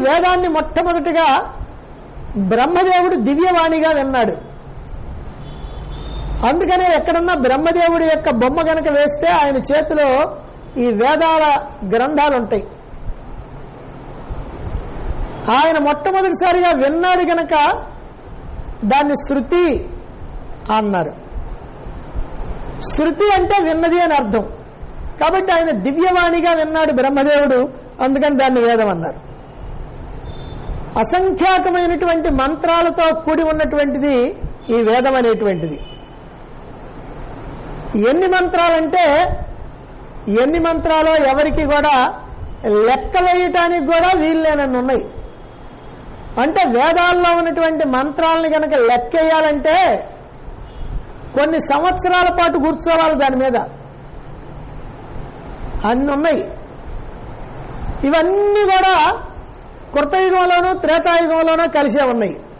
వేదాన్ని మొట్టమొదటిగా బ్రహ్మదేవుడు దివ్యవాణిగా విన్నాడు అందుకనే ఎక్కడన్నా బ్రహ్మదేవుడి యొక్క బొమ్మ గనక వేస్తే ఆయన చేతిలో ఈ వేదాల గ్రంథాలు ఉంటాయి ఆయన మొట్టమొదటిసారిగా విన్నాడు గనక దాన్ని శృతి అన్నారు శృతి అంటే విన్నది అని అర్థం కాబట్టి ఆయన దివ్యవాణిగా విన్నాడు బ్రహ్మదేవుడు అందుకని దాన్ని వేదం అన్నారు అసంఖ్యాకమైనటువంటి మంత్రాలతో కూడి ఉన్నటువంటిది ఈ వేదం అనేటువంటిది ఎన్ని మంత్రాలంటే ఎన్ని మంత్రాలో ఎవరికి కూడా లెక్క వేయటానికి కూడా వీల్లేనన్ని ఉన్నాయి అంటే వేదాల్లో ఉన్నటువంటి మంత్రాలను కనుక లెక్కేయాలంటే కొన్ని సంవత్సరాల పాటు కూర్చోవాలి దాని మీద అన్ని ఉన్నాయి ఇవన్నీ కూడా కృతయుగంలోనూ త్రేతాయుగంలోనూ కలిసే ఉన్నాయి